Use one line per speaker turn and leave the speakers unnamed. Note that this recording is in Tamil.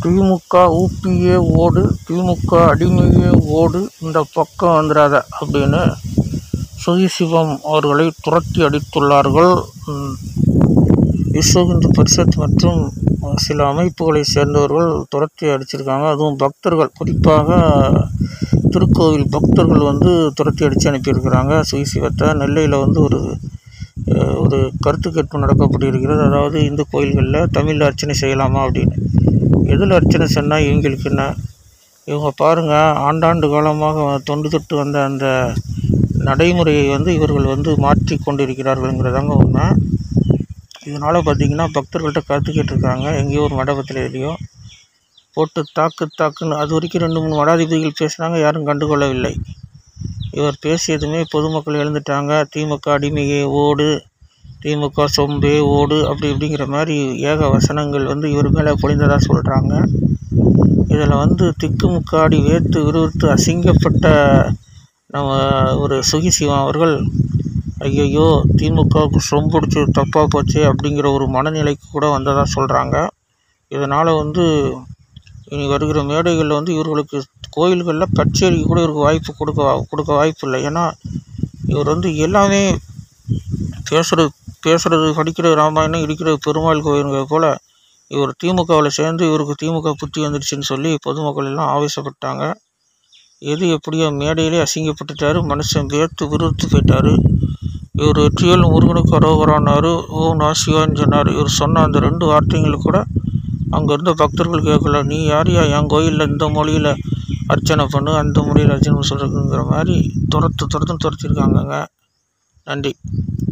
திமுக ஊப்பியே ஓடு திமுக அடிமையே ஓடு இந்த பக்கம் வந்துடாத அப்படின்னு சுகிசிவம் அவர்களை துரத்தி அடித்துள்ளார்கள் ம், விஸ்வ இந்து பரிஷத் மற்றும் சில அமைப்புகளை சேர்ந்தவர்கள் துரத்தி அடிச்சிருக்காங்க அதுவும் பக்தர்கள் குறிப்பாக திருக்கோவில் பக்தர்கள் வந்து துரத்தி அடித்து அனுப்பியிருக்கிறாங்க சுகிசிவத்தை நெல்லையில் வந்து ஒரு அஹ், ஒரு கருத்து கேட்பு நடக்கப்பட்டிருக்கிறது அதாவது இந்து கோயில்களில் தமிழில் அர்ச்சனை செய்யலாமா அப்படின்னு எதில் அர்ச்சனை சொன்னால் இவங்களுக்கு என்ன இவங்க பாருங்கள் ஆண்டாண்டு காலமாக தொண்டு தொட்டு வந்த அந்த நடைமுறையை வந்து இவர்கள் வந்து மாற்றி கொண்டிருக்கிறார்கள்ங்கிறதாங்க உண்மை இதனால் பார்த்தீங்கன்னா பக்தர்கள்ட்ட கருத்து கேட்டிருக்காங்க எங்கேயோ ஒரு மண்டபத்தில் எதையோ போட்டு தாக்கு தாக்குன்னு அது வரைக்கும் ரெண்டு மூணு மடாதிபதிகள் பேசுனாங்க யாரும் கண்டுகொள்ளவில்லை இவர் பேசியதுமே பொதுமக்கள் எழுந்துட்டாங்க திமுக அடிமையே ஓடு திமுக சொம்பே ஓடு அப்படி இப்படிங்கிற மாதிரி ஏக வசனங்கள் வந்து இவர் மேலே பொழிந்ததாக சொல்கிறாங்க இதில் வந்து திக்குமுக்காடி வேத்து விறுவிறுத்து அசிங்கப்பட்ட நம்ம ஒரு சுகிசிவம் அவர்கள் ஐயையோ திமுகவுக்கு சொம்புடிச்சு தப்பாக போச்சு அப்படிங்கிற ஒரு மனநிலைக்கு கூட வந்ததாக சொல்கிறாங்க இதனால் வந்து இனி வருகிற மேடைகளில் வந்து இவர்களுக்கு கோயில்களில் கச்சேரிக்கு கூட இவருக்கு வாய்ப்பு கொடுக்க வா- கொடுக்க வாய்ப்பு இல்லை ஏன்னா இவர் வந்து எல்லாமே பேசுகிறது பேசுகிறது படிக்கிற ராமாயணம் இடிக்கிறது பெருமாள் கோயிலுங்க போல் இவர் திமுகவில் சேர்ந்து இவருக்கு திமுக புத்தி வந்துடுச்சுன்னு சொல்லி பொதுமக்கள் எல்லாம் ஆவேசப்பட்டாங்க எது எப்படியோ மேடையிலே அசிங்கப்பட்டுட்டாரு மனுஷன் வேர்த்து விறுவிறுத்து போயிட்டாரு இவர் வெற்றிவேல் முருகனுக்கு அரோகரானார் ஓ நாசிவான்னு சொன்னார் இவர் சொன்ன அந்த ரெண்டு வார்த்தைங்களுக்கு கூட அங்கே இருந்த பக்தர்கள் கேட்கல நீ யாரையா என் கோயிலில் இந்த மொழியில் அர்ச்சனை பண்ணு அந்த மொழியில் அர்ச்சனை சொல்கிறதுங்கிற மாதிரி துரத்து துரத்துன்னு துரத்திருக்காங்கங்க நன்றி